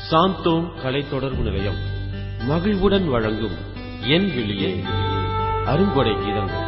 சாந்தோம் கலை தொடர்பு நிலையம் மகிழ்வுடன் வழங்கும் என் விழியே அருங்கொடை கீதங்கள்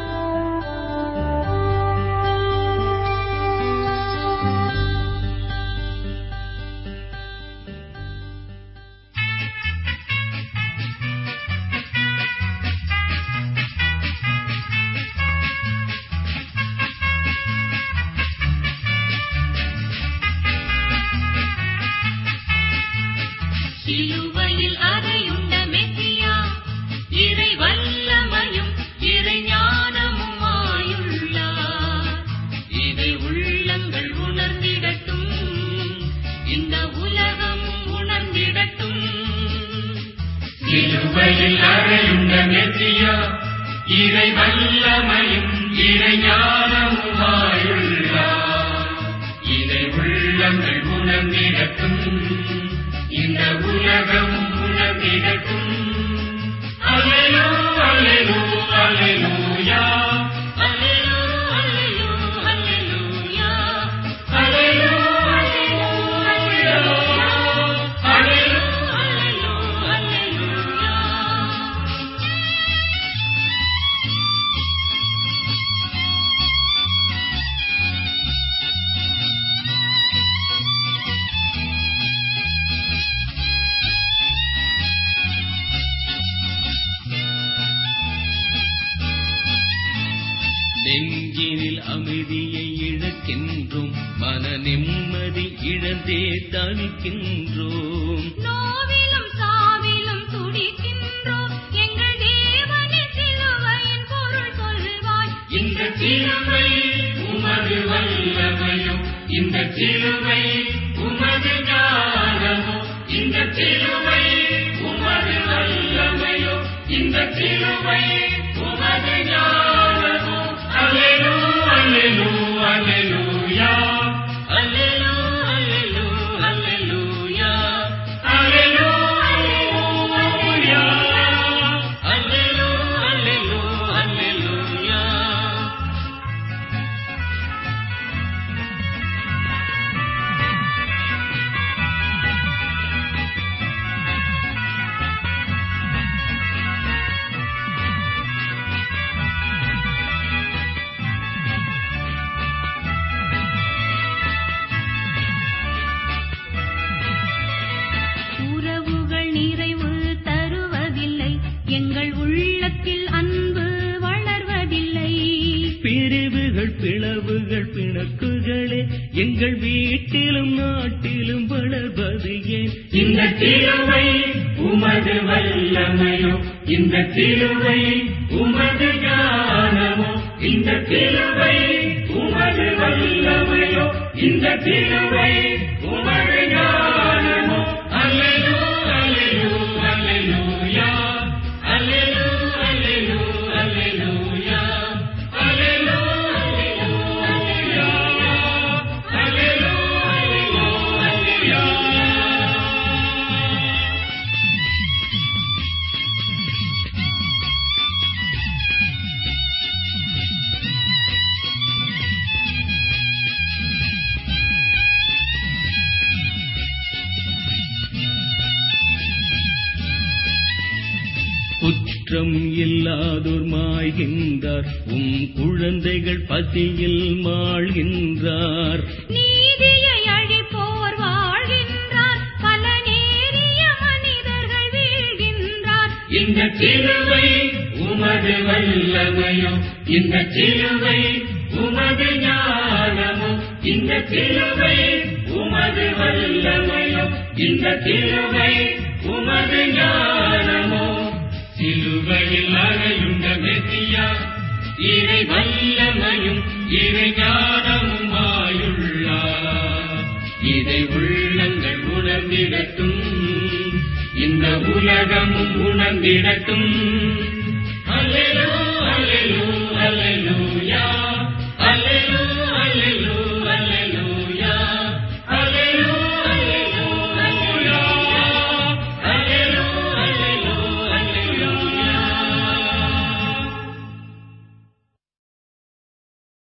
சிலுவையில் அறையுண்ட மெசியா இறை வல்லமையும் இறை ஞானமுமாயுள்ளார் இதை உள்ளங்கள் உணர்ந்திடட்டும் இந்த உலகமும் உணர்ந்திடட்டும் சிலுவையில் அறையுண்ட மெசியா இறை வல்லமையும் இறை ஞானமுமாயுள்ளார் இதை உள்ளங்கள் உணர்ந்திடட்டும் இந்த உலகமும் உணர்ந்திடட்டும் அல்லேலூ அல்லேலூ அல்லேலூயா அல்லேலூ அல்லேலூ அல்லேலூயா அல்லேலூ அல்லேலூ அல்லேலூயா அல்லேலூ அல்லேலூயா நெஞ்சினில் அமைதியை இழக்கின்றோம் மன நிம்மதி இழந்தே தவிக்கின்றோம் நோவிலும் சாவிலும் துடிக்கின்றோம் எங்கள் தேவனின் சிலுவையின் பொருள் சொல்வாய் இந்த சிலுவை உமது வல்லமையும் இந்த சிலுவை உமது ஞானமோ இந்த சிலுவை உமது வல்லமையோ இந்த சிலுவை உமது ஞானமோ அல்லேலூ அல்லேலூ அல்லேலூயா அல்லேலூ அல்லேலூ அல்லேலூயா அல்லேலூ அல்லேலூயா அல்லேலூ அல்லேலூ அல்லேலூயா உறவுகள் நிறைவு தருவதில்லை எங்கள் உள்ளத்தில் அன்பு வளர்வதில்லை பிரிவுகள் பிளவுகள் பிணக்குகளே எங்கள் வீட்டிலும் நாட்டிலும் வளர்வது ஏன் இந்த சிலுவை உமது வல்லமையோ இந்த சிலுவை உமது ஞானமோ இந்த சிலுவை உமது வல்லமையோ இந்த சிலுவை உமது ஞானமோ அல்லேலூ அல்லேலூ அல்லேலூயா அல்லேலூ அல்லேலூ அல்லேலூயா அல்லேலூ அல்லேலூ அல்லேலூயா அல்லேலூ அல்லேலூ அல்லேலூயா குற்றம் இல்லாதோர் மாய்கின்றார் உம் குழந்தைகள் பசியில் மாழ்கின்றார் நீதியை அழிப்போர் வாழ்கின்றார் பல நேரிய மனிதர்கள் வீழ்கின்றார் இந்த சிலுவை உமது வல்லமையோ இந்த சிலுவை உமது ஞானமோ இந்த சிலுவை உமது வல்லமையோ இந்த சிலுவை உமது ஞானமோ சிலுவையில் அறையுண்ட மெசியா இறை வல்லமையும் இறை ஞானமுமாயுள்ளார் இதை உள்ளங்கள் உணர்ந்திடட்டும் இந்த உலகமும் உணர்ந்திடட்டும் அல்லேலூ